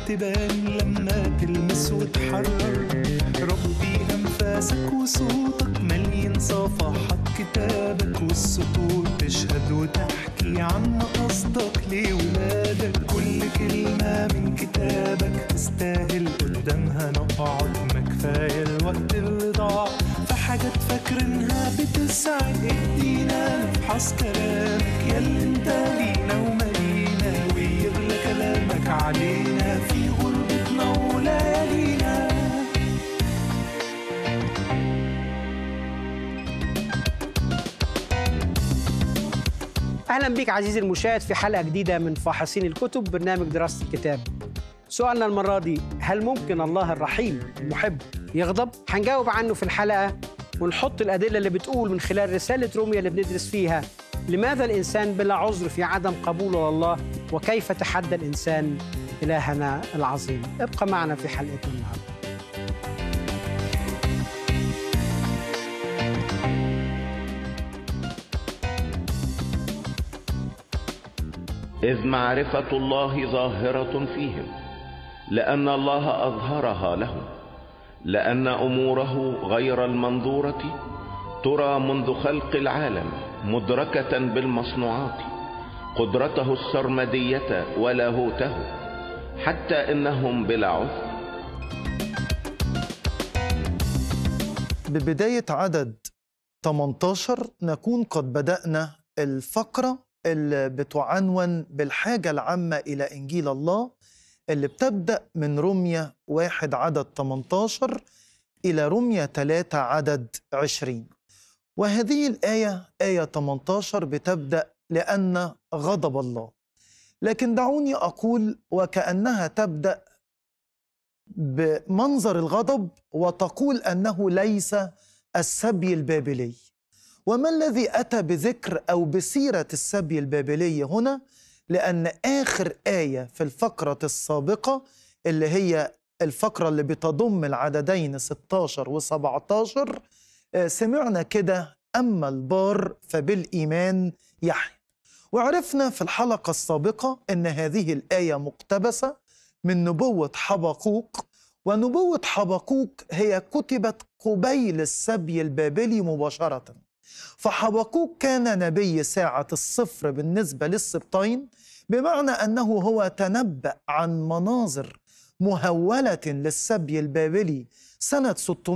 تبان لما تلمس وتحرر ربي أنفاسك وصوتك مليان صفحات كتابك والسطور تشهد وتحكي عن قصدك لولادك كل كلمة من كتابك تستاهل قدامها نقعد ما كفاية الوقت اللي ضاع في حاجات فاكرينها بتسعد ايدينا نفحص كلامك ياللي انت لينا ومالينا ويغلى كلامك علينا في غربتنا وليالينا اهلا بك عزيزي المشاهد في حلقه جديده من فاحصين الكتب برنامج دراسه الكتاب سؤالنا المره دي هل ممكن الله الرحيم المحب يغضب هنجاوب عنه في الحلقه ونحط الادله اللي بتقول من خلال رساله روميا اللي بندرس فيها لماذا الانسان بلا عذر في عدم قبوله لله وكيف تحدى الانسان الهنا العظيم ابقى معنا في حلقتنا النهارده إذ معرفة الله ظاهرة فيهم لأن الله أظهرها لهم لأن أموره غير المنظورة ترى منذ خلق العالم مدركة بالمصنوعات قدرته السرمدية ولاهوته حتى إنهم بلا عذر ببداية عدد 18 نكون قد بدأنا الفقرة اللي بتعنون بالحاجة العامة إلى إنجيل الله اللي بتبدأ من رمية واحد عدد 18 إلى رمية 3 عدد 20 وهذه الآية آية 18 بتبدأ لأن غضب الله لكن دعوني أقول وكأنها تبدأ بمنظر الغضب وتقول أنه ليس السبي البابلي وما الذي أتى بذكر أو بسيرة السبي البابلي هنا؟ لأن آخر آية في الفقرة السابقة اللي هي الفقرة اللي بتضم العددين 16 و 17 آه، سمعنا كده أما البار فبالإيمان يحيى وعرفنا في الحلقة السابقة أن هذه الآية مقتبسة من نبوة حبقوق ونبوة حبقوق هي كتبت قبيل السبي البابلي مباشرةً فحبقوق كان نبي ساعة الصفر بالنسبة للسبطين بمعنى أنه هو تنبأ عن مناظر مهولة للسبي البابلي سنة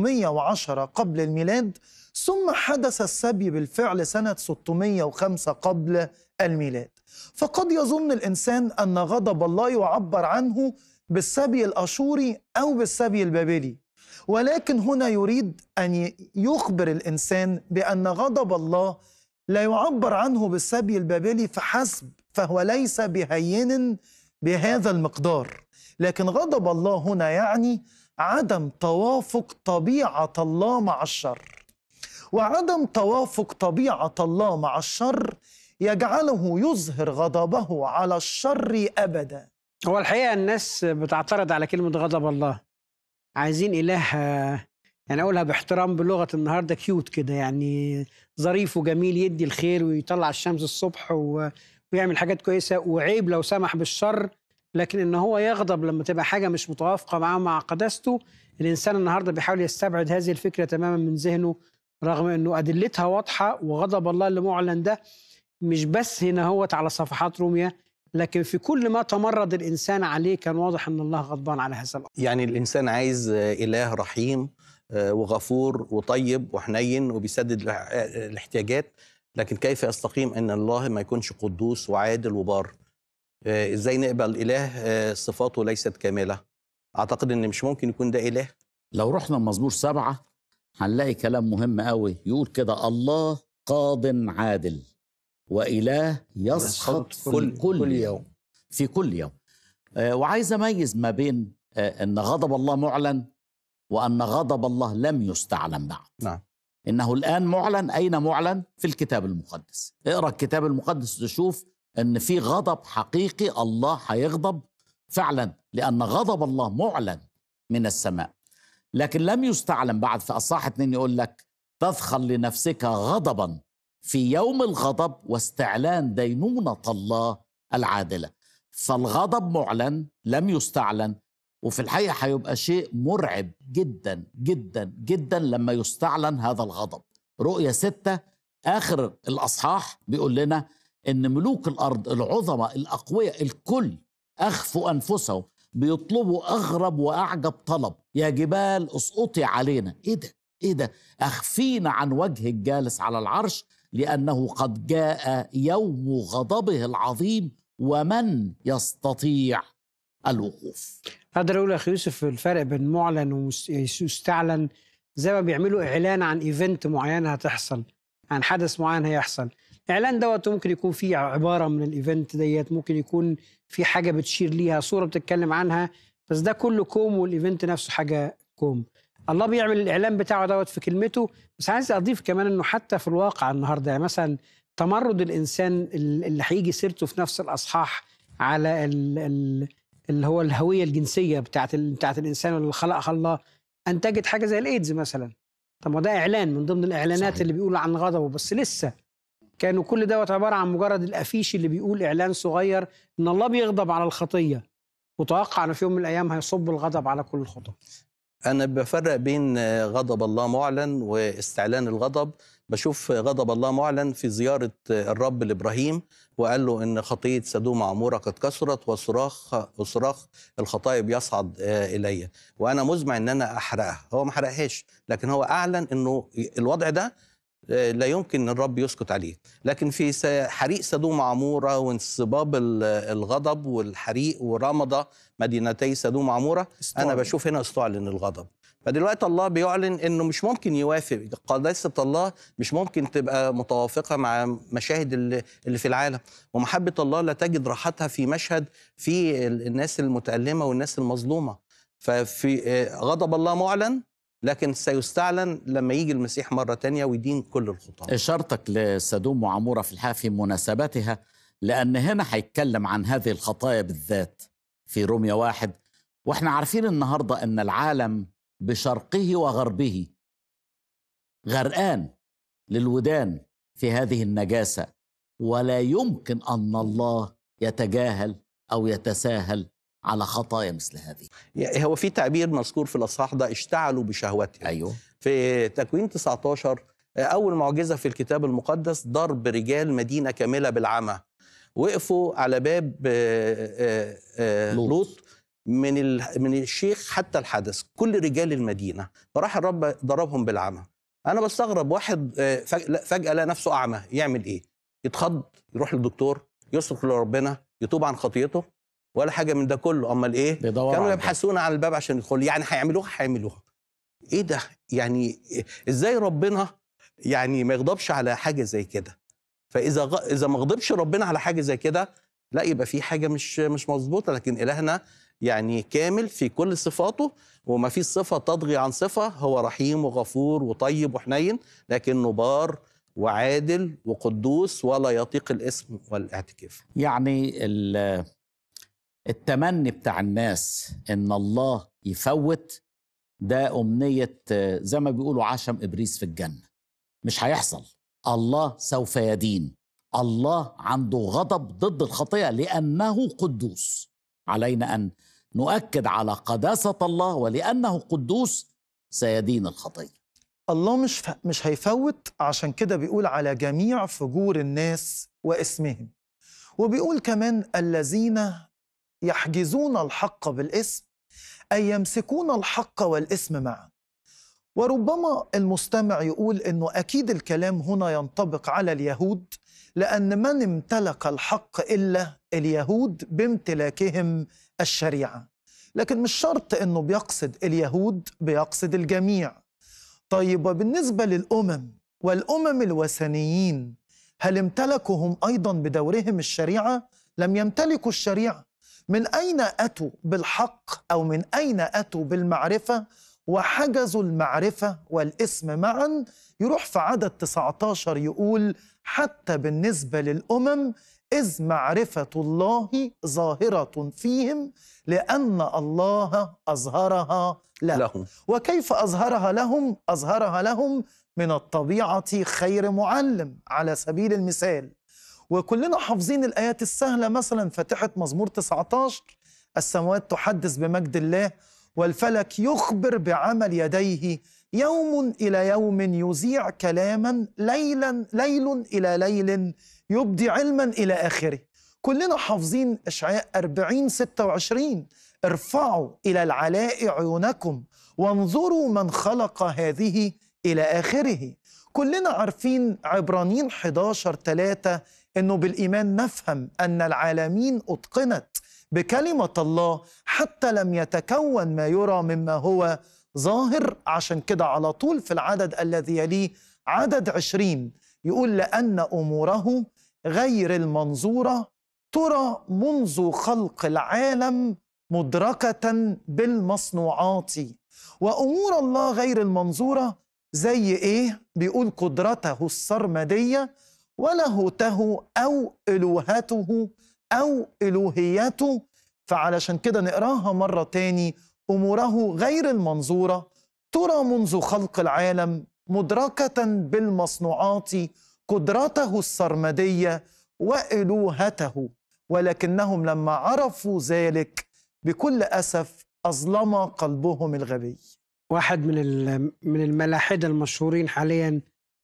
610 قبل الميلاد ثم حدث السبي بالفعل سنة 605 قبل الميلاد فقد يظن الإنسان أن غضب الله يعبر عنه بالسبي الأشوري أو بالسبي البابلي ولكن هنا يريد ان يخبر الانسان بان غضب الله لا يعبر عنه بالسبي البابلي فحسب فهو ليس بهين بهذا المقدار لكن غضب الله هنا يعني عدم توافق طبيعه الله مع الشر وعدم توافق طبيعه الله مع الشر يجعله يظهر غضبه على الشر ابدا هو الحقيقه الناس بتعترض على كلمه غضب الله عايزين اله آه، يعني اقولها باحترام بلغه النهارده كيوت كده يعني ظريف وجميل يدي الخير ويطلع الشمس الصبح و- ويعمل حاجات كويسه وعيب لو سمح بالشر لكن ان هو يغضب لما تبقى حاجه مش متوافقه معاه مع قداسته الانسان النهارده بيحاول يستبعد هذه الفكره تماما من ذهنه رغم انه ادلتها واضحه وغضب الله اللي معلن ده مش بس هنا هوت على صفحات روميا لكن في كل ما تمرد الانسان عليه كان واضح ان الله غضبان على هذا الامر يعني الإنسان عايز آه، إله رحيم آه، وغفور وطيب وحنين وبيسدد الاح- آه، الاحتياجات لكن كيف يستقيم أن الله ما يكونش قدوس وعادل وبار آه، إزاي نقبل إله آه، صفاته ليست كاملة أعتقد أن مش ممكن يكون ده إله لو رحنا مزمور سبعة هنلاقي كلام مهم قوي يقول كده الله قاض عادل وإله يسخط في كل, كل يوم في كل يوم آه، وعايز أميز ما بين آه، أن غضب الله معلن وأن غضب الله لم يستعلن بعد نعم. إنه الآن معلن أين معلن؟ في الكتاب المقدس اقرأ الكتاب المقدس تشوف أن في غضب حقيقي الله هيغضب فعلا لأن غضب الله معلن من السماء لكن لم يستعلن بعد في أصحاح اتنين يقول لك تدخل لنفسك غضبا في يوم الغضب واستعلان دينونة الله العادلة فالغضب معلن لم يستعلن وفي الحقيقة هيبقى شيء مرعب جدا جدا جدا لما يستعلن هذا الغضب رؤية ستة آخر الأصحاح بيقول لنا إن ملوك الأرض العظماء الأقوياء الكل أخفوا أنفسهم بيطلبوا أغرب وأعجب طلب يا جبال اسقطي علينا إيه ده إيه ده أخفينا عن وجه الجالس على العرش لأنه قد جاء يوم غضبه العظيم ومن يستطيع الوقوف اقدر اقول يا اخي يوسف الفرق بين معلن ومستعلن زي ما بيعملوا اعلان عن ايفنت معين هتحصل عن حدث معين هيحصل اعلان دوت ممكن يكون فيه عباره من الايفنت ديت ممكن يكون في حاجه بتشير ليها صوره بتتكلم عنها بس ده كله كوم والايفنت نفسه حاجه كوم الله بيعمل الاعلان بتاعه دوت في كلمته بس عايز اضيف كمان انه حتى في الواقع النهارده يعني مثلا تمرد الانسان اللي هيجي سيرته في نفس الاصحاح على ال ال اللي هو الهويه الجنسيه بتاعت ال- بتاعت الانسان اللي خلقها الله انتجت حاجه زي الايدز مثلا طب ما ده اعلان من ضمن الاعلانات صحيح. صحيح. اللي بيقول عن غضبه بس لسه كانوا كل دوت عباره عن مجرد الافيش اللي بيقول اعلان صغير ان الله بيغضب على الخطيه وتوقع انه في يوم من الايام هيصب الغضب على كل الخطاه أنا بفرق بين آه، غضب الله معلن واستعلان الغضب بشوف غضب الله معلن في زيارة آه، الرب لإبراهيم وقال له إن خطية سدوم وعمورة قد كثرت وصراخ وصراخ الخطايا بيصعد آه، إلي وأنا مزمع إن أنا أحرقها هو ما حرقهاش لكن هو أعلن إنه الوضع ده آه، لا يمكن الرب يسكت عليه لكن في س- حريق سدوم وعمورة وانصباب ال- الغضب والحريق ورمض مدينتي سدوم وعمورة انا بشوف هنا استعلن الغضب فدلوقتي الله بيعلن انه مش ممكن يوافق قداسه الله مش ممكن تبقى متوافقه مع مشاهد اللي اللي في العالم ومحبه الله لا تجد راحتها في مشهد في ال- الناس المتالمه والناس المظلومه ففي آه، غضب الله معلن لكن سيستعلن لما يجي المسيح مره تانية ويدين كل الخطاه إشارتك لسدوم وعمورة في الحقيقة في مناسبتها لأن هنا هيتكلم عن هذه الخطايا بالذات في روميا واحد وإحنا عارفين النهاردة أن العالم بشرقه وغربه غرقان للودان في هذه النجاسة ولا يمكن أن الله يتجاهل أو يتساهل على خطايا مثل هذه يعني هو في تعبير مذكور في الاصحاح ده اشتعلوا بشهوتهم أيوه في تكوين 19 أول معجزة في الكتاب المقدس ضرب رجال مدينة كاملة بالعمى وقفوا على باب آه، آه، آه، لوط. لوط من ال- من الشيخ حتى الحدث كل رجال المدينة فراح الرب ضربهم بالعمى أنا بستغرب واحد آه، فج- لا، فجأة لقى نفسه أعمى يعمل إيه؟ يتخض يروح للدكتور يصرخ لربنا يتوب عن خطيته ولا حاجة من ده كله أمال إيه؟ بيدور كانوا على الباب. يبحثون عن الباب عشان يدخلوا يعني هيعملوها هيعملوها ايه ده يعني ازاي ربنا يعني ما يغضبش على حاجه زي كده فاذا غ... اذا ما غضبش ربنا على حاجه زي كده لا يبقى في حاجه مش مش مظبوطه لكن الهنا يعني كامل في كل صفاته وما في صفه تطغي عن صفه هو رحيم وغفور وطيب وحنين لكنه بار وعادل وقدوس ولا يطيق الاسم والاعتكاف يعني ال- التمني بتاع الناس ان الله يفوت ده امنيه آه، زي ما بيقولوا عشم ابليس في الجنه مش هيحصل الله سوف يدين الله عنده غضب ضد الخطيه لانه قدوس علينا ان نؤكد على قداسه الله ولانه قدوس سيدين الخطيه الله مش ف... مش هيفوت عشان كده بيقول على جميع فجور الناس واسمهم وبيقول كمان الذين يحجزون الحق بالاسم أي يمسكون الحق والاسم معا وربما المستمع يقول انه اكيد الكلام هنا ينطبق على اليهود لان من امتلك الحق الا اليهود بامتلاكهم الشريعه لكن مش شرط انه بيقصد اليهود بيقصد الجميع طيب وبالنسبه للامم والامم الوثنيين هل امتلكوا هم ايضا بدورهم الشريعه لم يمتلكوا الشريعه من اين اتوا بالحق او من اين اتوا بالمعرفه وحجزوا المعرفة والاسم معا يروح في عدد 19 يقول حتى بالنسبة للأمم إذ معرفة الله ظاهرة فيهم لأن الله أظهرها لهم لهم وكيف أظهرها لهم؟ أظهرها لهم من الطبيعة خير معلم على سبيل المثال وكلنا حافظين الآيات السهلة مثلا فاتحة مزمور 19 السماوات تحدث بمجد الله والفلك يخبر بعمل يديه يوم إلى يوم يذيع كلاما ليلا ليل إلى ليل يبدي علما إلى آخره كلنا حافظين إشعياء 40 26 ارفعوا إلى العلاء عيونكم وانظروا من خلق هذه إلى آخره كلنا عارفين عبرانيين 11 3 إنه بالإيمان نفهم أن العالمين أتقنت بكلمة الله حتى لم يتكون ما يرى مما هو ظاهر عشان كده على طول في العدد الذي يليه عدد عشرين يقول لأن أموره غير المنظورة ترى منذ خلق العالم مدركة بالمصنوعات وأمور الله غير المنظورة زي إيه؟ بيقول قدرته السرمدية ولاهوته أو إلوهته أو إلوهيته فعلشان كده نقراها مرة تاني أموره غير المنظورة ترى منذ خلق العالم مدركة بالمصنوعات قدرته السرمدية وإلوهته ولكنهم لما عرفوا ذلك بكل أسف أظلم قلبهم الغبي واحد من ال- من الملاحدة المشهورين حاليا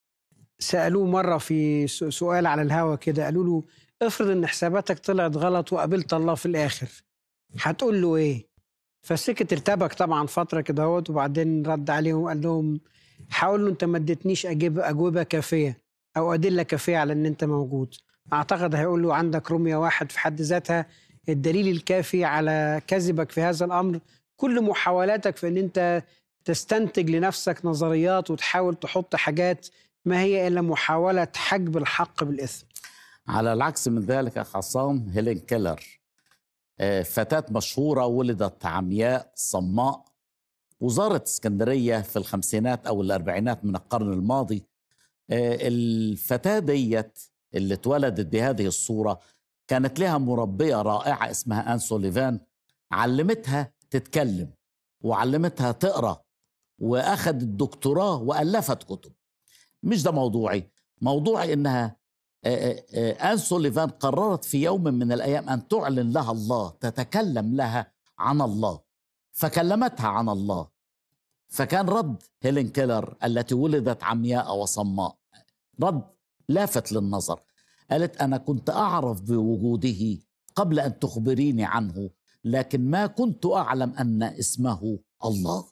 سألوه مرة في س- سؤال على الهوا كده قالوا له افرض ان حساباتك طلعت غلط وقابلت الله في الآخر هتقول له ايه؟ فسكت ارتبك طبعا فترة كده اهوت وبعدين رد عليهم وقال لهم حاول له انت ما اديتنيش أجيب أجوبة كافية أو أدلة كافية على ان انت موجود أعتقد هيقول له عندك رمية واحد في حد ذاتها الدليل الكافي على كذبك في هذا الأمر كل محاولاتك في ان انت تستنتج لنفسك نظريات وتحاول تحط حاجات ما هي الا محاوله حجب الحق بالاثم على العكس من ذلك أخ عصام هيلين كيلر آه، فتاة مشهورة ولدت عمياء صماء وزارة اسكندرية في الخمسينات أو الأربعينات من القرن الماضي آه، الفتاة ديت اللي اتولدت بهذه الصورة كانت لها مربية رائعة اسمها آن سوليفان علمتها تتكلم وعلمتها تقرأ وأخذت دكتوراه وألفت كتب مش ده موضوعي موضوعي إنها آه، آه، آن سوليفان قررت في يوم من الأيام أن تعلن لها الله تتكلم لها عن الله فكلمتها عن الله فكان رد هيلين كيلر التي ولدت عمياء وصماء رد لافت للنظر قالت أنا كنت أعرف بوجوده قبل أن تخبريني عنه لكن ما كنت أعلم أن اسمه الله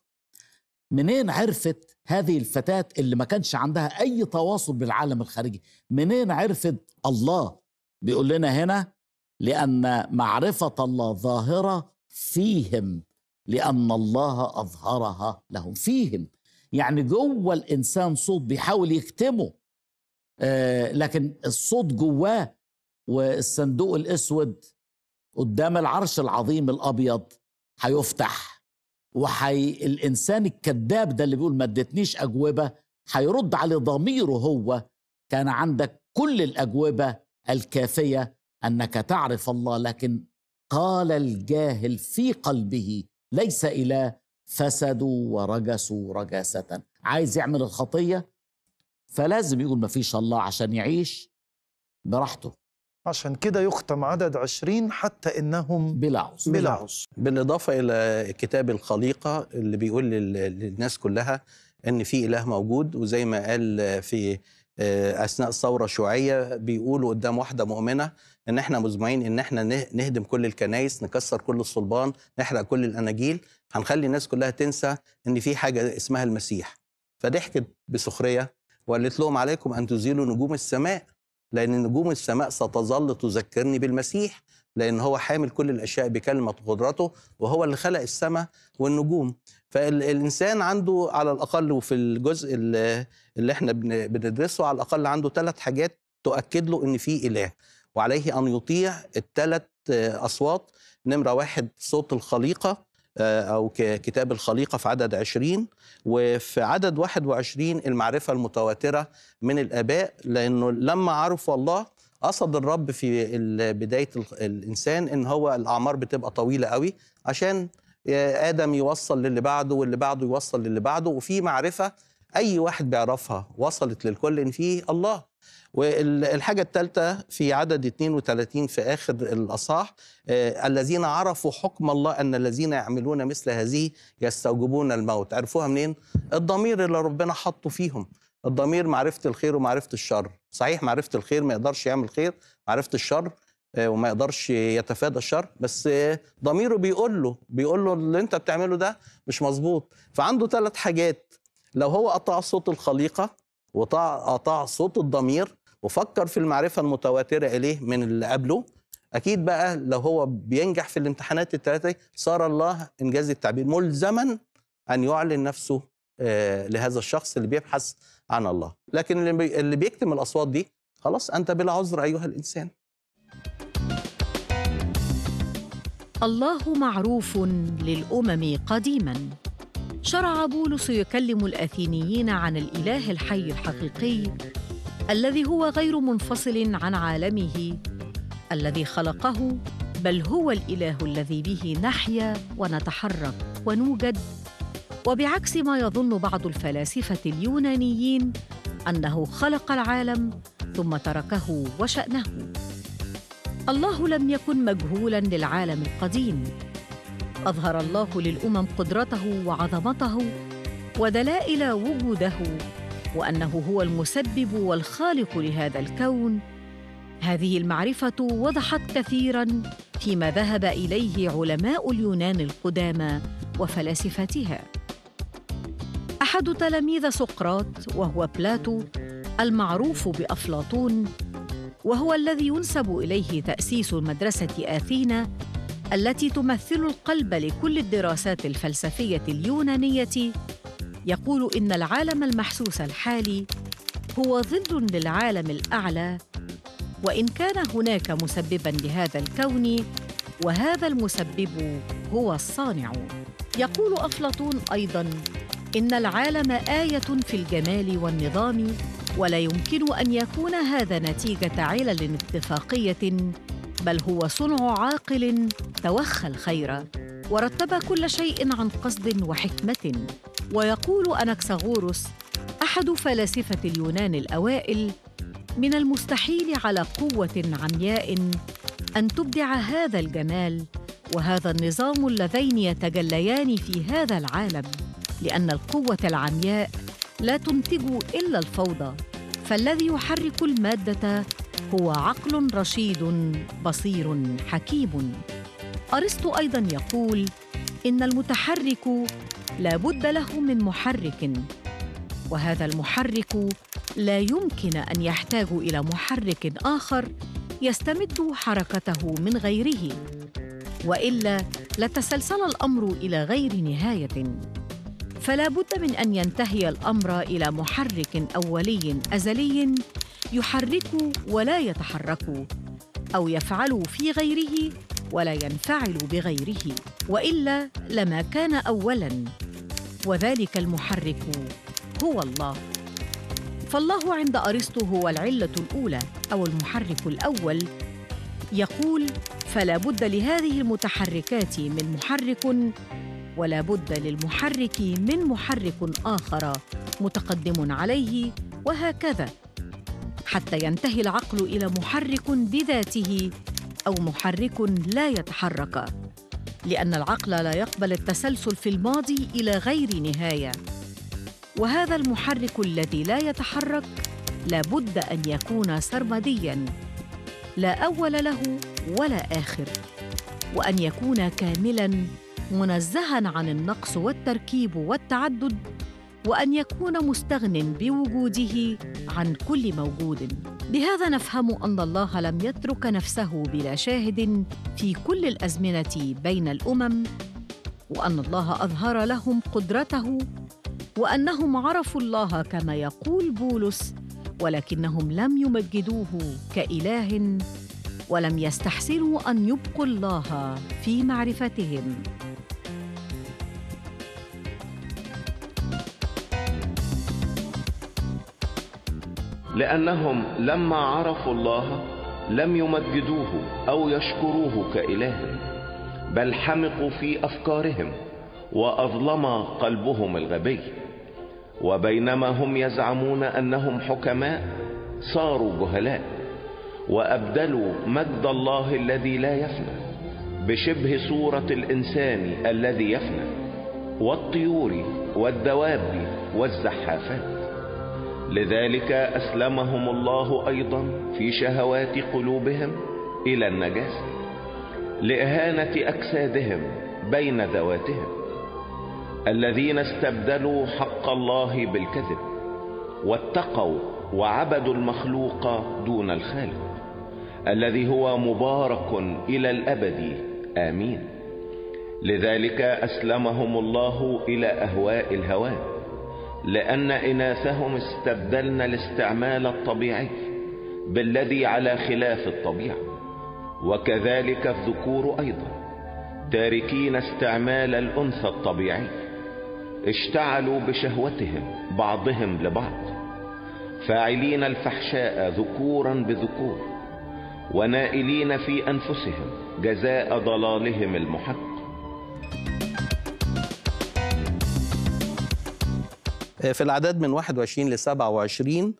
منين عرفت هذه الفتاة اللي ما كانش عندها أي تواصل بالعالم الخارجي منين عرفت الله بيقول لنا هنا لأن معرفة الله ظاهرة فيهم لأن الله أظهرها لهم فيهم يعني جوه الإنسان صوت بيحاول يكتمه آه لكن الصوت جواه والصندوق الأسود قدام العرش العظيم الأبيض هيفتح وحي الإنسان الكذاب ده اللي بيقول ما ادتنيش أجوبة هيرد على ضميره هو كان عندك كل الأجوبة الكافية أنك تعرف الله لكن قال الجاهل في قلبه ليس إله فسدوا ورجسوا رجاسة عايز يعمل الخطية فلازم يقول ما فيش الله عشان يعيش براحته عشان كده يختم عدد عشرين حتى إنهم بلا عذر بلا عذر بالإضافة إلى كتاب الخليقة اللي بيقول لل- للناس كلها إن في إله موجود وزي ما قال في آه، أثناء الثورة الشيوعية بيقولوا قدام واحدة مؤمنة إن إحنا مزمعين إن إحنا نه- نهدم كل الكنايس نكسر كل الصلبان نحرق كل الأناجيل هنخلي الناس كلها تنسى إن في حاجة اسمها المسيح فضحكت بسخرية وقالت لهم عليكم أن تزيلوا نجوم السماء لأن نجوم السماء ستظل تذكرني بالمسيح لأن هو حامل كل الأشياء بكلمة قدرته وهو اللي خلق السماء والنجوم فالإنسان عنده على الأقل وفي الجزء اللي اللي احنا بن- بندرسه على الأقل عنده ثلاث حاجات تؤكد له إن في إله وعليه أن يطيع الثلاث أصوات نمرة واحد صوت الخليقة آه، أو ك- كتاب الخليقة في عدد عشرين وفي عدد واحد وعشرين المعرفة المتواترة من الآباء لأنه لما عرفوا الله قصد الرب في ال- بداية ال- الإنسان إن هو الأعمار بتبقى طويلة قوي عشان آدم يوصل للي بعده واللي بعده يوصل للي بعده وفي معرفة اي واحد بيعرفها وصلت للكل ان فيه الله والحاجه الثالثه في عدد 32 في اخر الاصحاح آه، الذين عرفوا حكم الله ان الذين يعملون مثل هذه يستوجبون الموت عرفوها منين الضمير اللي ربنا حطه فيهم الضمير معرفه الخير ومعرفه الشر صحيح معرفه الخير ما يقدرش يعمل خير معرفه الشر آه، وما يقدرش يتفادى الشر بس آه، ضميره بيقول له بيقول له اللي انت بتعمله ده مش مظبوط فعنده ثلاث حاجات لو هو قطع صوت الخليقه وقطع قطع صوت الضمير وفكر في المعرفه المتواتره اليه من اللي قبله اكيد بقى لو هو بينجح في الامتحانات الثلاثه صار الله انجاز التعبير ملزما ان يعلن نفسه آه، لهذا الشخص اللي بيبحث عن الله لكن اللي بي- اللي بيكتم الاصوات دي خلاص انت بلا عذر ايها الانسان الله معروف للامم قديما شرع بولس يكلم الاثينيين عن الاله الحي الحقيقي الذي هو غير منفصل عن عالمه الذي خلقه بل هو الاله الذي به نحيا ونتحرك ونوجد وبعكس ما يظن بعض الفلاسفه اليونانيين انه خلق العالم ثم تركه وشانه الله لم يكن مجهولا للعالم القديم اظهر الله للامم قدرته وعظمته ودلائل وجوده وانه هو المسبب والخالق لهذا الكون هذه المعرفه وضحت كثيرا فيما ذهب اليه علماء اليونان القدامى وفلاسفتها احد تلاميذ سقراط وهو بلاتو المعروف بافلاطون وهو الذي ينسب اليه تاسيس مدرسه اثينا التي تمثل القلب لكل الدراسات الفلسفيه اليونانيه يقول ان العالم المحسوس الحالي هو ظل للعالم الاعلى وان كان هناك مسببا لهذا الكون وهذا المسبب هو الصانع يقول افلاطون ايضا ان العالم ايه في الجمال والنظام ولا يمكن ان يكون هذا نتيجه علل اتفاقيه بل هو صنع عاقل توخى الخير ورتب كل شيء عن قصد وحكمه ويقول انكسغوروس احد فلاسفه اليونان الاوائل من المستحيل على قوه عمياء ان تبدع هذا الجمال وهذا النظام اللذين يتجليان في هذا العالم لان القوه العمياء لا تنتج الا الفوضى فالذي يحرك الماده هو عقل رشيد بصير حكيم ارسطو ايضا يقول ان المتحرك لا بد له من محرك وهذا المحرك لا يمكن ان يحتاج الى محرك اخر يستمد حركته من غيره والا لتسلسل الامر الى غير نهايه فلا بد من ان ينتهي الامر الى محرك اولي ازلي يحرك ولا يتحرك او يفعل في غيره ولا ينفعل بغيره والا لما كان اولا وذلك المحرك هو الله فالله عند ارسطو هو العله الاولى او المحرك الاول يقول فلا بد لهذه المتحركات من محرك ولا بد للمحرك من محرك اخر متقدم عليه وهكذا حتى ينتهي العقل الى محرك بذاته او محرك لا يتحرك لان العقل لا يقبل التسلسل في الماضي الى غير نهايه وهذا المحرك الذي لا يتحرك لا بد ان يكون سرمديا لا اول له ولا اخر وان يكون كاملا منزها عن النقص والتركيب والتعدد وان يكون مستغن بوجوده عن كل موجود بهذا نفهم ان الله لم يترك نفسه بلا شاهد في كل الازمنه بين الامم وان الله اظهر لهم قدرته وانهم عرفوا الله كما يقول بولس ولكنهم لم يمجدوه كاله ولم يستحسنوا ان يبقوا الله في معرفتهم لأنهم لما عرفوا الله لم يمجدوه أو يشكروه كإله بل حمقوا في أفكارهم وأظلم قلبهم الغبي وبينما هم يزعمون أنهم حكماء صاروا جهلاء وأبدلوا مجد الله الذي لا يفنى بشبه صورة الإنسان الذي يفنى والطيور والدواب والزحافات لذلك أسلمهم الله أيضا في شهوات قلوبهم إلى النجاسة لإهانة أجسادهم بين ذواتهم الذين استبدلوا حق الله بالكذب واتقوا وعبدوا المخلوق دون الخالق الذي هو مبارك إلى الأبد آمين لذلك أسلمهم الله إلى أهواء الهوان لأن إناثهم استبدلن الاستعمال الطبيعي بالذي على خلاف الطبيعة وكذلك الذكور أيضا تاركين استعمال الأنثى الطبيعي اشتعلوا بشهوتهم بعضهم لبعض فاعلين الفحشاء ذكورا بذكور ونائلين في أنفسهم جزاء ضلالهم المحق في الأعداد من 21 ل 27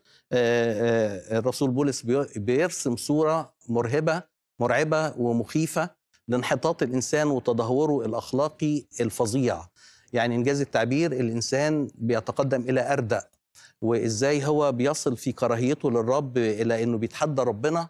آه، آه، الرسول بولس بي- بيرسم صورة مرهبة مرعبة ومخيفة لانحطاط الإنسان وتدهوره الأخلاقي الفظيع يعني إنجاز التعبير الإنسان بيتقدم إلى أردأ وإزاي هو بيصل في كراهيته للرب إلى أنه بيتحدى ربنا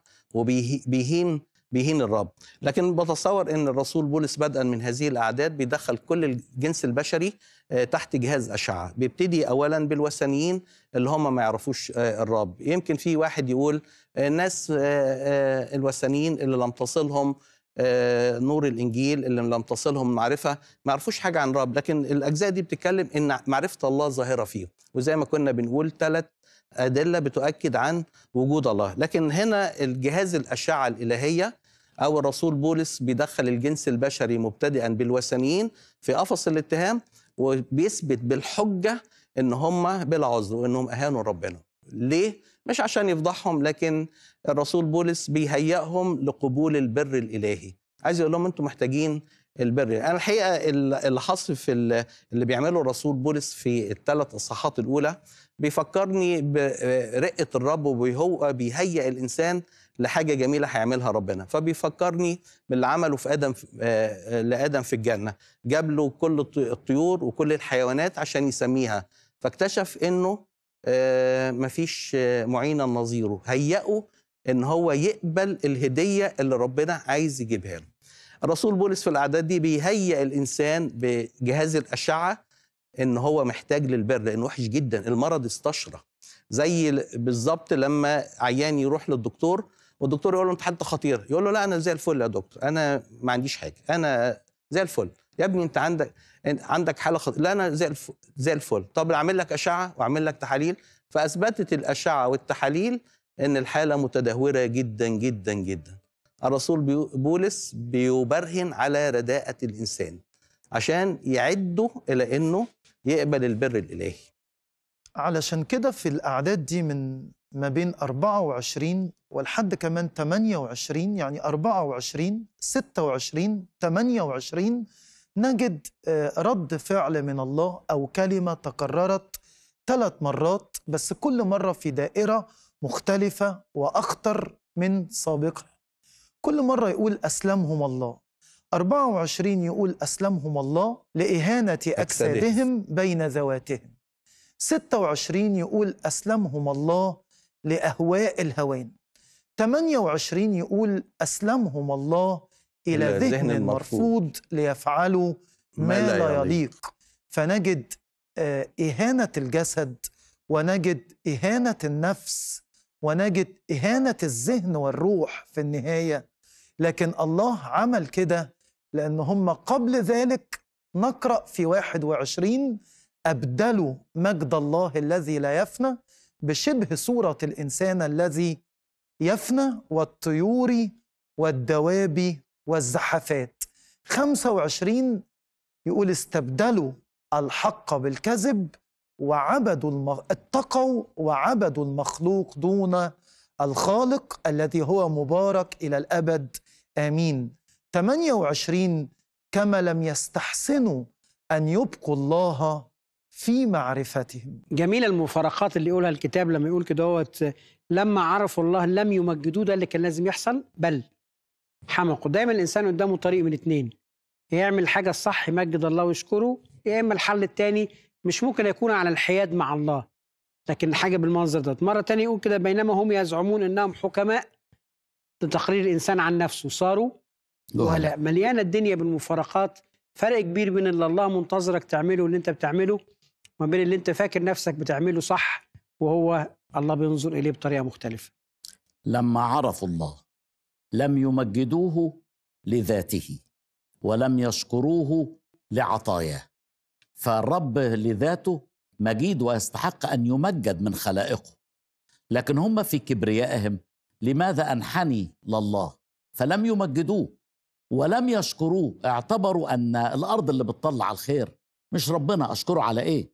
وبيهين بيهين الرب لكن بتصور ان الرسول بولس بدءا من هذه الاعداد بيدخل كل الجنس البشري آه، تحت جهاز اشعه بيبتدي اولا بالوثنيين اللي هم ما يعرفوش آه، الرب يمكن في واحد يقول آه، الناس آه، آه، الوثنيين اللي لم تصلهم آه، نور الانجيل اللي لم تصلهم معرفه ما يعرفوش حاجه عن الرب لكن الاجزاء دي بتتكلم ان معرفه الله ظاهره فيهم وزي ما كنا بنقول ثلاث ادله بتؤكد عن وجود الله لكن هنا الجهاز الاشعه الالهيه او الرسول بولس بيدخل الجنس البشري مبتدئا بالوثنيين في قفص الاتهام وبيثبت بالحجه ان هم بلا عذر وانهم اهانوا ربنا ليه مش عشان يفضحهم لكن الرسول بولس بيهيئهم لقبول البر الالهي عايز يقول لهم انتم محتاجين البر انا الحقيقه اللي حصل في ال- اللي بيعمله الرسول بولس في الثلاث اصحاحات الاولى بيفكرني برقه الرب وهو بيهيئ الانسان لحاجه جميله هيعملها ربنا فبيفكرني باللي عمله في ادم آه، لادم في الجنه جاب له كل الط- الطيور وكل الحيوانات عشان يسميها فاكتشف انه آه، مفيش آه، معينا نظيره هيئه ان هو يقبل الهديه اللي ربنا عايز يجيبها له الرسول بولس في الاعداد دي بيهيئ الانسان بجهاز الاشعه ان هو محتاج للبر لانه وحش جدا المرض استشرى زي ال- بالظبط لما عيان يروح للدكتور والدكتور يقول له انت حالتك خطيره يقول له لا انا زي الفل يا دكتور انا ما عنديش حاجه انا زي الفل يا ابني انت عندك انت عندك حاله خطيره لا انا زي الفل زي الفل طب اعمل لك اشعه واعمل لك تحاليل فاثبتت الاشعه والتحاليل ان الحاله متدهوره جدا جدا جدا الرسول بيو- بولس بيبرهن على رداءة الإنسان عشان يعده إلى أنه يقبل البر الإلهي علشان كده في الأعداد دي من ما بين 24 ولحد كمان 28 يعني 24 26 28 نجد آه، رد فعل من الله أو كلمة تكررت ثلاث مرات بس كل مرة في دائرة مختلفة وأخطر من سابقها كل مرة يقول أسلمهم الله 24 يقول أسلمهم الله لإهانة أجسادهم بين ذواتهم 26 يقول أسلمهم الله لأهواء الهوان 28 يقول أسلمهم الله إلى إلى ذهن ذهن المرفوض. المرفوض ليفعلوا ما لا يليق فنجد آه، إهانة الجسد ونجد إهانة النفس ونجد إهانة الذهن والروح في النهاية لكن الله عمل كده لأن هم قبل ذلك نقرأ في 21 أبدلوا مجد الله الذي لا يفنى بشبه صورة الإنسان الذي يفنى والطيور والدواب والزحفات 25 يقول استبدلوا الحق بالكذب وعبدوا الم... اتقوا وعبدوا المخلوق دون الخالق الذي هو مبارك إلى الأبد آمين 28 كما لم يستحسنوا أن يبقوا الله في معرفتهم جميلة المفارقات اللي يقولها الكتاب لما يقول كده هوت لما عرفوا الله لم يمجدوه ده اللي كان لازم يحصل بل حمقوا دايما الإنسان قدامه طريق من اتنين يعمل الحاجة الصح يمجد الله ويشكره يا إما الحل التاني مش ممكن يكون على الحياد مع الله لكن حاجة بالمنظر ده مرة تانية يقول كده بينما هم يزعمون أنهم حكماء لتقرير الإنسان عن نفسه صاروا ولا مليانة الدنيا بالمفارقات فرق كبير بين اللي الله منتظرك تعمله واللي انت بتعمله وما بين اللي انت فاكر نفسك بتعمله صح وهو الله بينظر إليه بطريقة مختلفة لما عرفوا الله لم يمجدوه لذاته ولم يشكروه لعطاياه فالرب لذاته مجيد ويستحق ان يمجد من خلائقه لكن هم في كبريائهم لماذا انحني لله فلم يمجدوه ولم يشكروه اعتبروا ان الارض اللي بتطلع الخير مش ربنا اشكره على ايه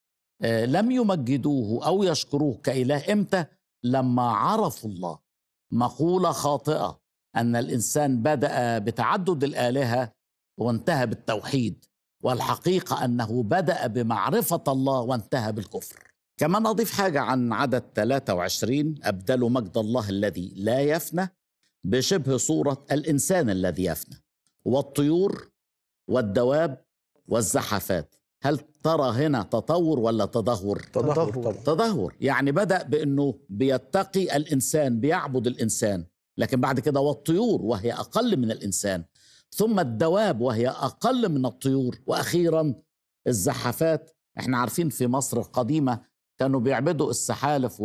آه لم يمجدوه او يشكروه كاله امتى لما عرفوا الله مقوله خاطئه ان الانسان بدا بتعدد الالهه وانتهى بالتوحيد والحقيقه انه بدا بمعرفه الله وانتهى بالكفر كمان اضيف حاجه عن عدد 23 ابدلوا مجد الله الذي لا يفنى بشبه صوره الانسان الذي يفنى والطيور والدواب والزحفات هل ترى هنا تطور ولا تدهور تدهور طبعا تدهور يعني بدأ بأنه بيتقي الإنسان بيعبد الإنسان لكن بعد كده والطيور وهي أقل من الإنسان ثم الدواب وهي أقل من الطيور وأخيرا الزحفات احنا عارفين في مصر القديمة كانوا بيعبدوا السحالف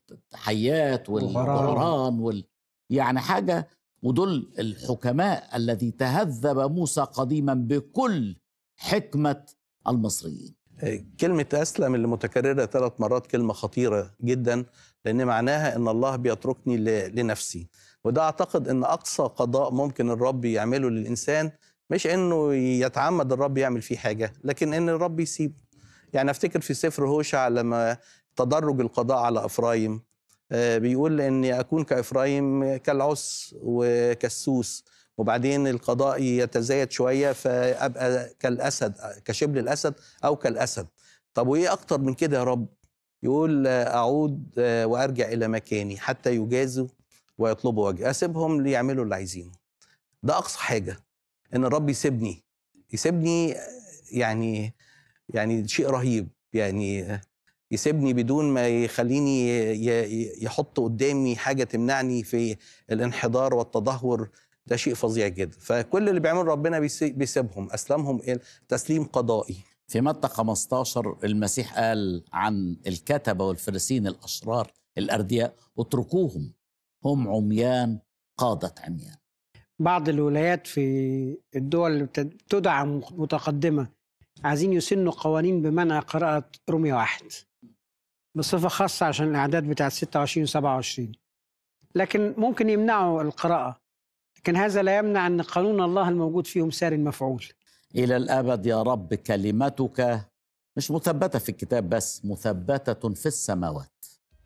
والحيات والغران وال... يعني حاجة ودول الحكماء الذي تهذب موسى قديما بكل حكمة المصريين كلمة أسلم اللي متكررة ثلاث مرات كلمة خطيرة جدا لأن معناها أن الله بيتركني ل- لنفسي وده أعتقد أن أقصى قضاء ممكن الرب يعمله للإنسان مش أنه يتعمد الرب يعمل فيه حاجة لكن أن الرب يسيبه يعني أفتكر في سفر هوشع لما تدرج القضاء على أفرايم آه، بيقول أني أكون كإفرايم كالعس وكالسوس وبعدين القضاء يتزايد شوية فأبقى كالأسد كشبل الأسد أو كالأسد طب وإيه أكتر من كده يا رب يقول آه، أعود آه، وأرجع إلى مكاني حتى يجازوا ويطلبوا وجه أسيبهم ليعملوا اللي عايزينه ده أقصى حاجة إن الرب يسيبني يسيبني آه، يعني يعني شيء رهيب يعني آه، يسيبني بدون ما يخليني ي- ي- يحط قدامي حاجة تمنعني في الانحدار والتدهور ده شيء فظيع جدا فكل اللي بيعمله ربنا بيسي- بيسيبهم أسلمهم إلى تسليم قضائي في متى 15 المسيح قال عن الكتبة والفريسين الأشرار الأردياء اتركوهم هم عميان قادة عميان بعض الولايات في الدول اللي بت- تدعى متقدمة عايزين يسنوا قوانين بمنع قراءة رومية واحد بصفة خاصة عشان الأعداد بتاعت 26 و 27 لكن ممكن يمنعوا القراءة لكن هذا لا يمنع أن قانون الله الموجود فيهم سار مفعول إلى الأبد يا رب كلمتك مش مثبتة في الكتاب بس مثبتة في السماوات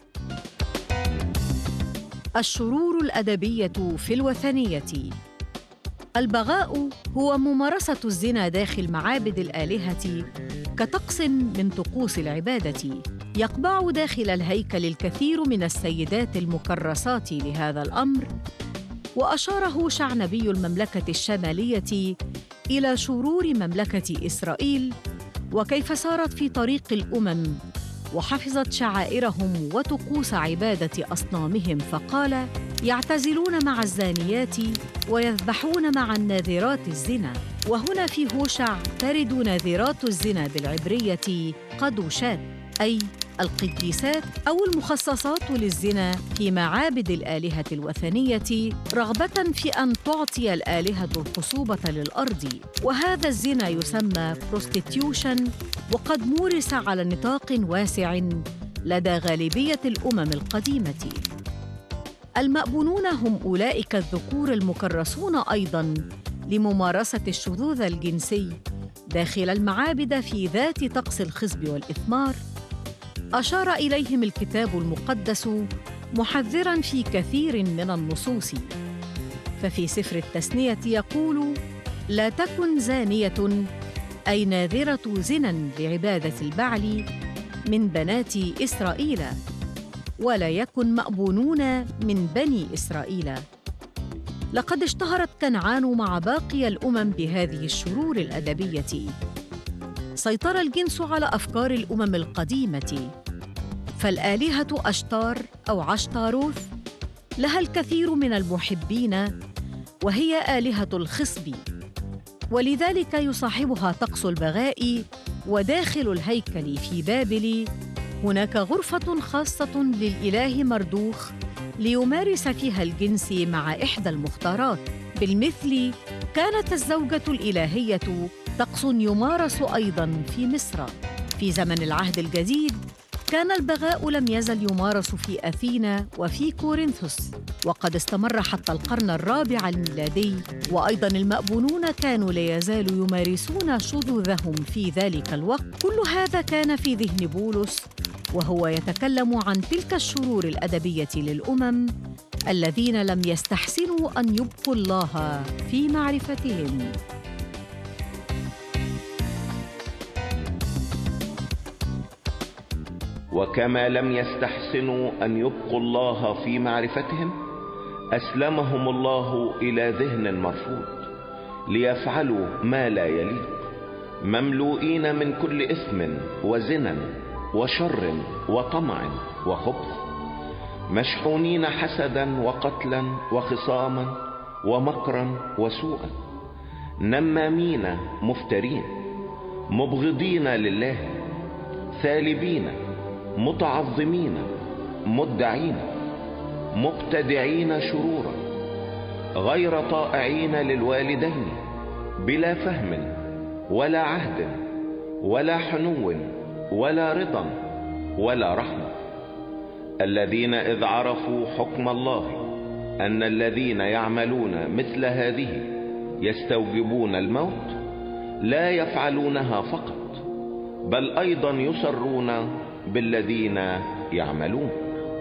الشرور الادبيه في الوثنيه البغاء هو ممارسه الزنا داخل معابد الالهه كطقس من طقوس العباده يقبع داخل الهيكل الكثير من السيدات المكرسات لهذا الامر واشاره شعنبي المملكه الشماليه الى شرور مملكه اسرائيل وكيف سارت في طريق الامم وحفظت شعائرهم وطقوس عباده اصنامهم فقال يعتزلون مع الزانيات ويذبحون مع الناذرات الزنا وهنا في هوشع ترد ناذرات الزنا بالعبريه قدوشات اي القديسات او المخصصات للزنا في معابد الالهه الوثنيه رغبه في ان تعطي الالهه الخصوبه للارض وهذا الزنا يسمى بروستيتيوشن وقد مورس على نطاق واسع لدى غالبيه الامم القديمه المأبونون هم أولئك الذكور المكرسون أيضاً لممارسة الشذوذ الجنسي داخل المعابد في ذات طقس الخصب والإثمار أشار إليهم الكتاب المقدس محذراً في كثير من النصوص ففي سفر التثنية يقول لا تكن زانية أي ناذرة زنا لعبادة البعل من بنات إسرائيل ولا يكن مأبونون من بني إسرائيل لقد اشتهرت كنعان مع باقي الأمم بهذه الشرور الأدبية سيطر الجنس على أفكار الأمم القديمة فالآلهة أشتار أو عشتاروث لها الكثير من المحبين وهي آلهة الخصب ولذلك يصاحبها طقس البغاء وداخل الهيكل في بابل هناك غرفة خاصة للإله مردوخ ليمارس فيها الجنس مع إحدى المختارات بالمثل كانت الزوجة الإلهية طقس يمارس أيضاً في مصر في زمن العهد الجديد كان البغاء لم يزل يمارس في أثينا وفي كورنثوس وقد استمر حتى القرن الرابع الميلادي وأيضا المأبونون كانوا لا يزالوا يمارسون شذوذهم في ذلك الوقت كل هذا كان في ذهن بولس وهو يتكلم عن تلك الشرور الأدبية للأمم الذين لم يستحسنوا أن يبقوا الله في معرفتهم وكما لم يستحسنوا أن يبقوا الله في معرفتهم أسلمهم الله إلى ذهن مرفوض ليفعلوا ما لا يليق مملوئين من كل إثم وزنا وشر وطمع وخبث مشحونين حسدا وقتلا وخصاما ومكرا وسوءا نمامين مفترين مبغضين لله ثالبين متعظمين مدعين مبتدعين شرورا غير طائعين للوالدين بلا فهم ولا عهد ولا حنو ولا رضا ولا رحمه الذين اذ عرفوا حكم الله ان الذين يعملون مثل هذه يستوجبون الموت لا يفعلونها فقط بل ايضا يسرون بالذين يعملون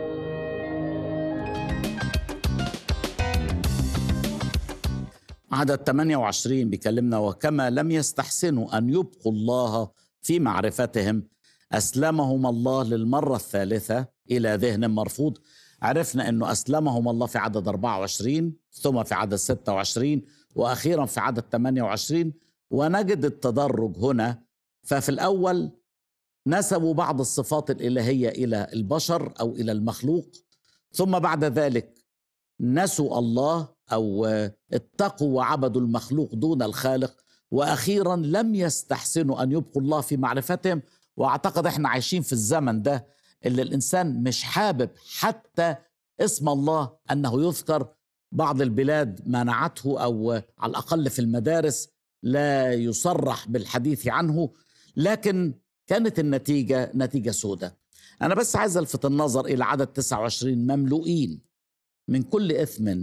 عدد 28 بيكلمنا وكما لم يستحسنوا أن يبقوا الله في معرفتهم أسلمهم الله للمرة الثالثة إلى ذهن مرفوض عرفنا أنه أسلمهم الله في عدد 24 ثم في عدد 26 وأخيرا في عدد 28 ونجد التدرج هنا ففي الأول نسبوا بعض الصفات الإلهية إلى البشر أو إلى المخلوق ثم بعد ذلك نسوا الله أو اتقوا وعبدوا المخلوق دون الخالق وأخيرا لم يستحسنوا أن يبقوا الله في معرفتهم وأعتقد إحنا عايشين في الزمن ده اللي الإنسان مش حابب حتى اسم الله أنه يذكر بعض البلاد منعته أو على الأقل في المدارس لا يصرح بالحديث عنه لكن كانت النتيجة نتيجة سودة أنا بس عايز ألفت النظر إلى عدد 29 مملوئين من كل إثم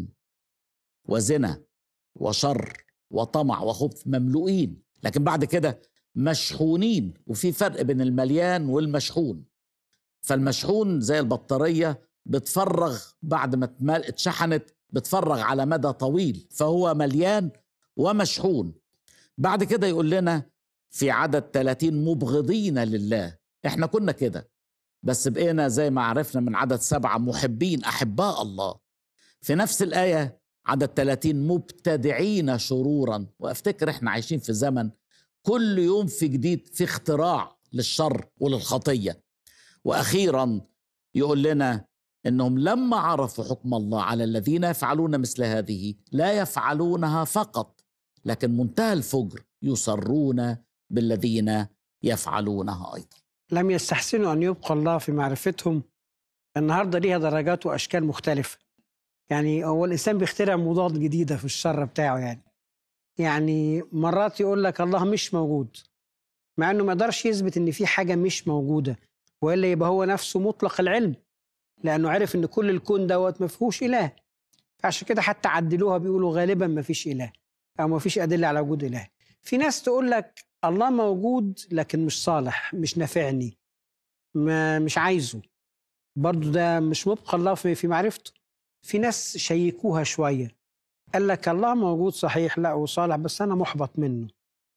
وزنا وشر وطمع وخبث مملوئين لكن بعد كده مشحونين وفي فرق بين المليان والمشحون فالمشحون زي البطارية بتفرغ بعد ما اتشحنت بتفرغ على مدى طويل فهو مليان ومشحون بعد كده يقول لنا في عدد 30 مبغضين لله احنا كنا كده بس بقينا زي ما عرفنا من عدد سبعة محبين أحباء الله في نفس الآية عدد 30 مبتدعين شرورا وافتكر احنا عايشين في زمن كل يوم في جديد في اختراع للشر وللخطية وأخيرا يقول لنا انهم لما عرفوا حكم الله على الذين يفعلون مثل هذه لا يفعلونها فقط لكن منتهى الفجر يصرون بالذين يفعلونها ايضا لم يستحسنوا أن يبقى الله في معرفتهم النهاردة ليها درجات وأشكال مختلفة يعني هو الإنسان بيخترع مضاد جديدة في الشر بتاعه يعني يعني مرات يقول لك الله مش موجود مع انه ما يقدرش يثبت ان في حاجه مش موجوده والا يبقى هو نفسه مطلق العلم لانه عرف ان كل الكون دوت ما فيهوش اله عشان كده حتى عدلوها بيقولوا غالبا ما فيش اله او ما فيش ادله على وجود اله في ناس تقول لك الله موجود لكن مش صالح مش نافعني ما مش عايزه برضو ده مش مبقى الله في في معرفته في ناس شيكوها شويه قال لك الله موجود صحيح لا وصالح بس انا محبط منه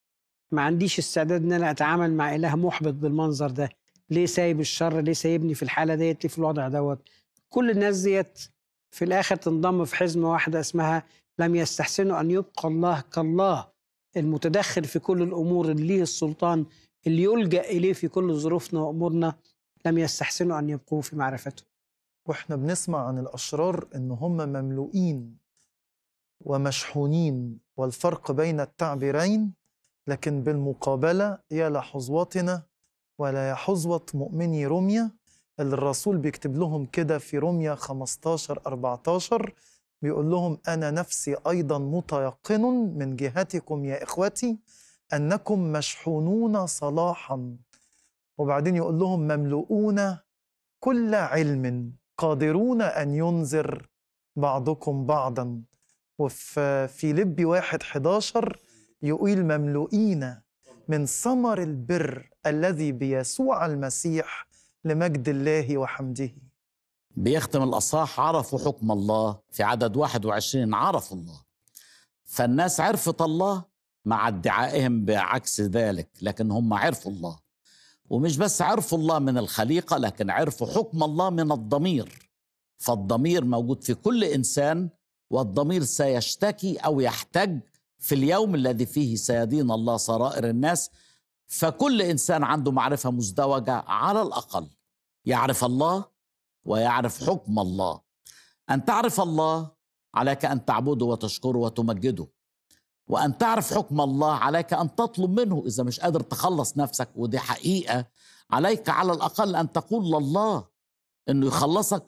ما عنديش استعداد ان انا اتعامل مع اله محبط بالمنظر ده ليه سايب الشر ليه سايبني في الحاله ديت ليه في الوضع دوت كل الناس ديت في الاخر تنضم في حزمه واحده اسمها لم يستحسنوا ان يبقى الله كالله المتدخل في كل الامور اللي ليه السلطان اللي يلجا اليه في كل ظروفنا وامورنا لم يستحسنوا ان يبقوا في معرفته واحنا بنسمع عن الاشرار ان هم مملوئين ومشحونين والفرق بين التعبيرين لكن بالمقابله يا لحظوتنا ولا يا حظوه مؤمني روميا اللي الرسول بيكتب لهم كده في روميا 15 14 بيقول لهم انا نفسي ايضا متيقن من جهتكم يا اخوتي انكم مشحونون صلاحا وبعدين يقول لهم مملؤون كل علم قادرون ان ينذر بعضكم بعضا وفي فيليبي واحد 11 يقول مملوئين من ثمر البر الذي بيسوع المسيح لمجد الله وحمده بيختم الأصحاح عرفوا حكم الله في عدد 21 عرفوا الله فالناس عرفت الله مع ادعائهم بعكس ذلك لكن هم عرفوا الله ومش بس عرفوا الله من الخليقة لكن عرفوا حكم الله من الضمير فالضمير موجود في كل إنسان والضمير سيشتكي أو يحتج في اليوم الذي فيه سيدين الله سرائر الناس فكل إنسان عنده معرفة مزدوجة على الأقل يعرف الله ويعرف حكم الله ان تعرف الله عليك ان تعبده وتشكره وتمجده وان تعرف حكم الله عليك ان تطلب منه اذا مش قادر تخلص نفسك ودي حقيقه عليك على الاقل ان تقول لله انه يخلصك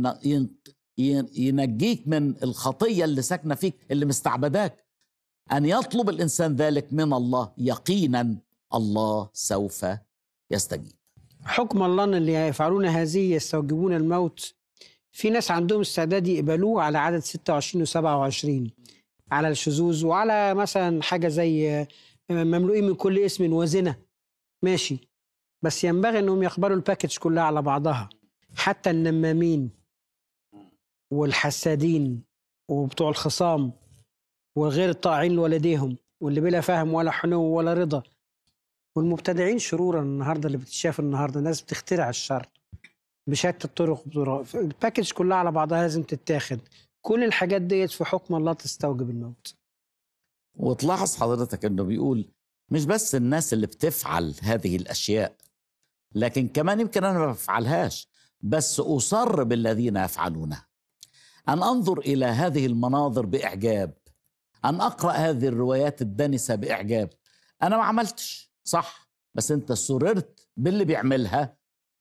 وينجيك من الخطيه اللي ساكنه فيك اللي مستعبداك ان يطلب الانسان ذلك من الله يقينا الله سوف يستجيب حكم الله ان اللي يفعلون هذه يستوجبون الموت في ناس عندهم استعداد يقبلوه على عدد 26 و27 على الشذوذ وعلى مثلا حاجه زي مملوئين من كل اسم وزنا ماشي بس ينبغي انهم يقبلوا الباكج كلها على بعضها حتى النمامين والحسادين وبتوع الخصام وغير الطاعين لوالديهم واللي بلا فهم ولا حنو ولا رضا والمبتدعين شرورا النهارده اللي بتتشاف النهارده ناس بتخترع الشر بشتى الطرق بطرق الباكج كلها على بعضها لازم تتاخد كل الحاجات ديت في حكم الله تستوجب الموت وتلاحظ حضرتك انه بيقول مش بس الناس اللي بتفعل هذه الاشياء لكن كمان يمكن انا ما بفعلهاش بس اصر بالذين يفعلونها ان انظر الى هذه المناظر باعجاب ان اقرا هذه الروايات الدنسه باعجاب انا ما عملتش صح بس انت سررت باللي بيعملها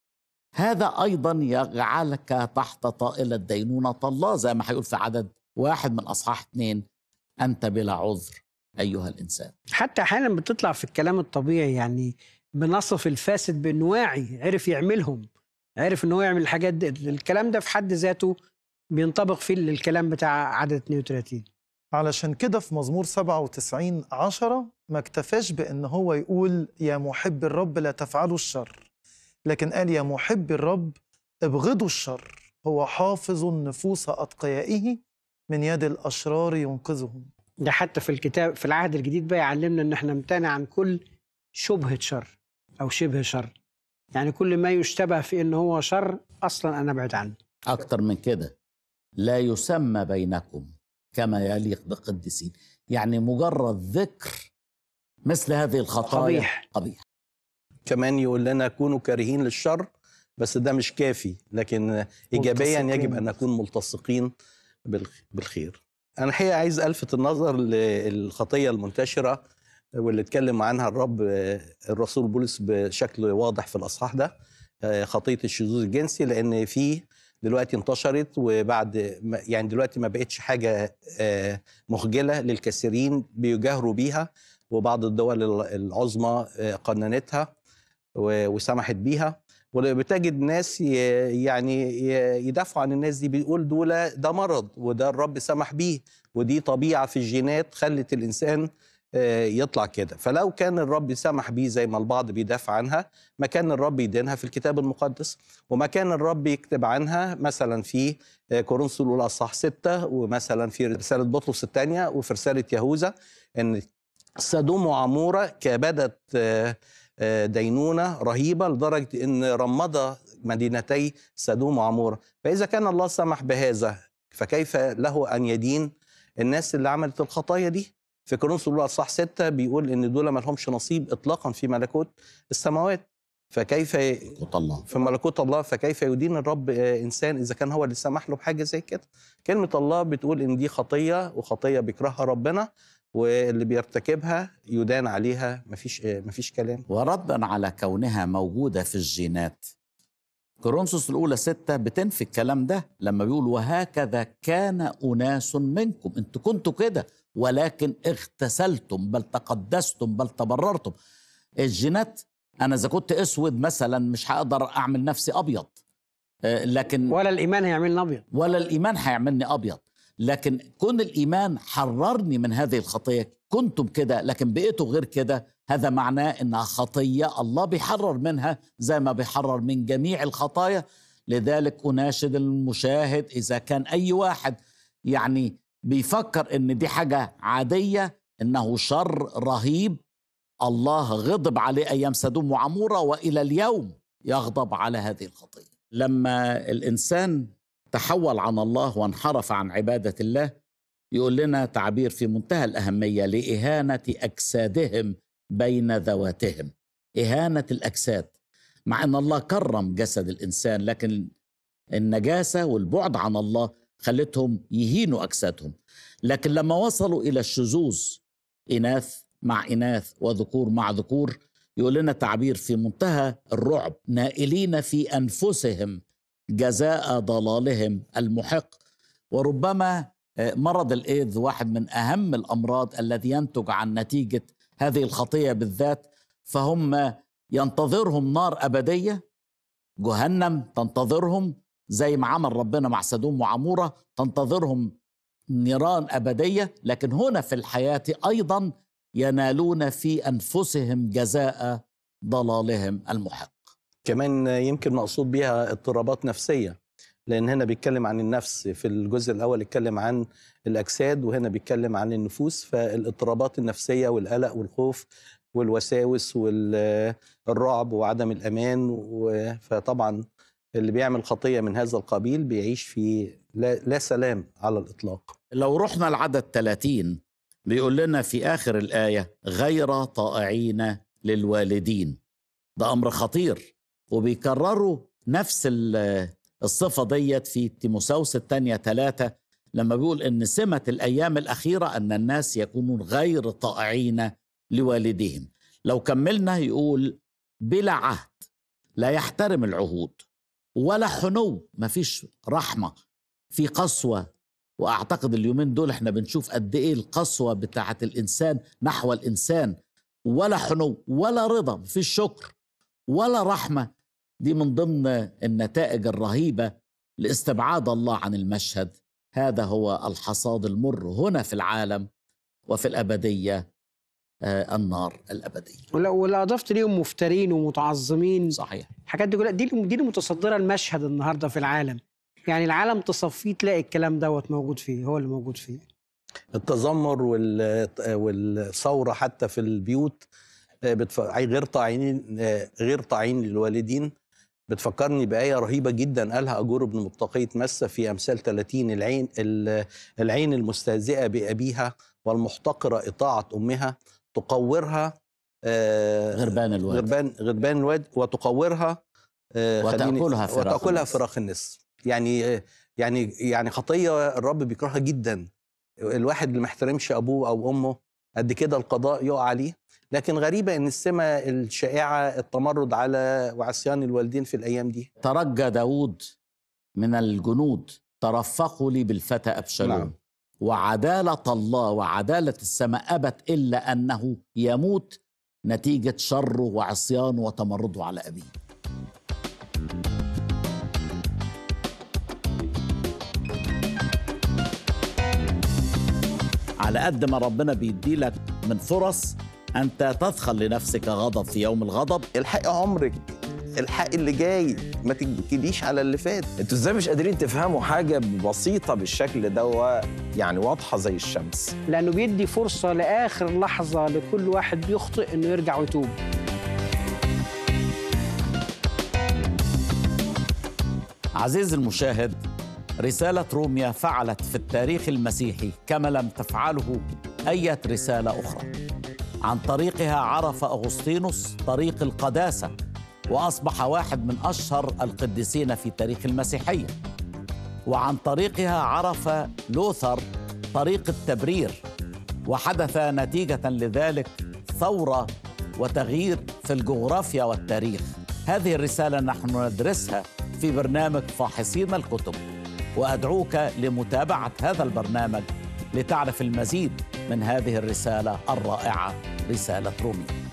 هذا ايضا يجعلك تحت طائله دينونه الله زي ما هيقول في عدد واحد من اصحاح اثنين انت بلا عذر ايها الانسان حتى احيانا بتطلع في الكلام الطبيعي يعني بنصف الفاسد بانه واعي عرف يعملهم عرف ان هو يعمل الحاجات دي الكلام ده في حد ذاته بينطبق فيه الكلام بتاع عدد 32 علشان كده في مزمور 97 عشرة ما اكتفاش بأن هو يقول يا محب الرب لا تفعلوا الشر لكن قال يا محب الرب ابغضوا الشر هو حافظ نفوس أتقيائه من يد الأشرار ينقذهم ده حتى في الكتاب في العهد الجديد بقى يعلمنا ان احنا نمتنع عن كل شبهة شر او شبه شر يعني كل ما يشتبه في ان هو شر اصلا انا ابعد عنه اكتر من كده لا يسمى بينكم كما يليق بقدسين يعني مجرد ذكر مثل هذه الخطايا قبيح. قبيح كمان يقول لنا كونوا كارهين للشر بس ده مش كافي لكن ايجابيا ملتصقين. يجب ان نكون ملتصقين بالخ- بالخير انا الحقيقه عايز الفت النظر للخطيه المنتشره واللي اتكلم عنها الرب الرسول بولس بشكل واضح في الاصحاح ده خطيه الشذوذ الجنسي لان في دلوقتي انتشرت وبعد ما- يعني دلوقتي ما بقتش حاجه آه، مخجله للكثيرين بيجاهروا بيها وبعض الدول العظمى آه، قننتها و- وسمحت بيها وبتجد ناس ي- يعني ي- يدافعوا عن الناس دي بيقول دول ده مرض وده الرب سمح بيه ودي طبيعه في الجينات خلت الانسان آه، يطلع كده فلو كان الرب سمح بيه زي ما البعض بيدافع عنها ما كان الرب يدينها في الكتاب المقدس وما كان الرب يكتب عنها مثلا في آه، كورنثوس الاولى اصحاح ستة ومثلا في رساله بطرس الثانيه وفي رساله يهوذا ان سدوم وعمورة كبدت آه، آه، دينونة رهيبة لدرجة أن رمض مدينتي سدوم وعمورة فإذا كان الله سمح بهذا فكيف له أن يدين الناس اللي عملت الخطايا دي في كورنثوس الأولى صح ستة بيقول إن دول ما لهمش نصيب إطلاقا في ملكوت السماوات فكيف قوت الله في ملكوت الله فكيف يدين الرب آه، انسان اذا كان هو اللي سمح له بحاجه زي كده كلمه الله بتقول ان دي خطيه وخطيه بيكرهها ربنا واللي بيرتكبها يدان عليها مفيش آه، مفيش كلام وردا على كونها موجودة في الجينات كورنثوس الأولى ستة بتنفي الكلام ده لما بيقول وهكذا كان أناس منكم انتوا كنتوا كده ولكن اغتسلتم بل تقدستم بل تبررتم الجينات أنا إذا كنت أسود مثلا مش هقدر أعمل نفسي أبيض آه، لكن ولا الايمان هيعملنا ابيض ولا الإيمان هيعملني أبيض لكن كون الإيمان حررني من هذه الخطية كنتم كده لكن بقيتوا غير كده هذا معناه إنها خطية الله بيحرر منها زي ما بيحرر من جميع الخطايا لذلك أناشد المشاهد إذا كان أي واحد يعني بيفكر إن دي حاجة عادية إنه شر رهيب الله غضب عليه أيام سدوم وعمورة وإلى اليوم يغضب على هذه الخطية لما الإنسان تحول عن الله وانحرف عن عبادة الله يقول لنا تعبير في منتهى الأهمية لإهانة أجسادهم بين ذواتهم إهانة الأجساد مع أن الله كرم جسد الإنسان لكن النجاسة والبعد عن الله خلتهم يهينوا أجسادهم لكن لما وصلوا إلى الشذوذ إناث مع إناث وذكور مع ذكور يقول لنا تعبير في منتهى الرعب نائلين في أنفسهم جزاء ضلالهم المحق وربما آه، مرض الايدز واحد من اهم الامراض الذي ينتج عن نتيجه هذه الخطيه بالذات فهم ينتظرهم نار ابديه جهنم تنتظرهم زي ما عمل ربنا مع سدوم وعموره تنتظرهم نيران ابديه لكن هنا في الحياه ايضا ينالون في انفسهم جزاء ضلالهم المحق كمان يمكن مقصود بيها اضطرابات نفسيه لان هنا بيتكلم عن النفس في الجزء الاول اتكلم عن الاجساد وهنا بيتكلم عن النفوس فالاضطرابات النفسيه والقلق والخوف والوساوس والرعب وعدم الامان و- فطبعا اللي بيعمل خطيه من هذا القبيل بيعيش في لا, لا سلام على الاطلاق لو رحنا العدد 30 بيقول لنا في آخر الآية غير طائعين للوالدين ده أمر خطير وبيكرروا نفس ال- الصفة ديت في تيموساوس الثانية ثلاثة لما بيقول إن سمة الأيام الأخيرة أن الناس يكونون غير طائعين لوالديهم لو كملنا يقول بلا عهد لا يحترم العهود ولا حنو مفيش رحمة في قسوة واعتقد اليومين دول احنا بنشوف قد ايه القسوه بتاعه الانسان نحو الانسان ولا حنو ولا رضا مفيش شكر ولا رحمه دي من ضمن النتائج الرهيبه لاستبعاد الله عن المشهد هذا هو الحصاد المر هنا في العالم وفي الابديه آه النار الابديه ولو ولو اضفت ليهم مفترين ومتعظمين صحيح الحاجات دي كلها دي اللي- دي اللي متصدره المشهد النهارده في العالم يعني العالم تصفيه تلاقي الكلام دوت موجود فيه هو اللي موجود فيه التذمر وال- والثوره حتى في البيوت آه، بتف... غير طاعين آه، غير طاعين للوالدين بتفكرني بآية رهيبة جدا قالها أجور بن متقي مسة في أمثال 30 العين ال- العين المستهزئة بأبيها والمحتقرة إطاعة أمها تقورها آه، غربان الواد غربان غربان الواد وتقورها آه، خليني- وتأكلها فراخ وتأكلها النسر. فراخ النسر يعني يعني يعني خطيه الرب بيكرهها جدا الواحد اللي ما احترمش ابوه او امه قد كده القضاء يقع عليه لكن غريبه ان السمه الشائعه التمرد على وعصيان الوالدين في الايام دي ترجى داود من الجنود ترفقوا لي بالفتى أبشالوم نعم. نعم. وعدالة الله وعدالة السماء أبت إلا أنه يموت نتيجة شره وعصيانه وتمرده على أبيه على قد ما ربنا بيدي لك من فرص أنت تدخل لنفسك غضب في يوم الغضب الحقي عمرك الحق اللي جاي ما تجيليش على اللي فات انتوا ازاي مش قادرين تفهموا حاجه بسيطه بالشكل ده يعني واضحه زي الشمس لانه بيدي فرصه لاخر لحظه لكل واحد بيخطئ انه يرجع ويتوب عزيزي المشاهد رسالة روميا فعلت في التاريخ المسيحي كما لم تفعله أي رسالة أخرى عن طريقها عرف أغسطينوس طريق القداسة وأصبح واحد من أشهر القديسين في تاريخ المسيحية وعن طريقها عرف لوثر طريق التبرير وحدث نتيجة لذلك ثورة وتغيير في الجغرافيا والتاريخ هذه الرسالة نحن ندرسها في برنامج فاحصين الكتب وادعوك لمتابعه هذا البرنامج لتعرف المزيد من هذه الرساله الرائعه رساله روميا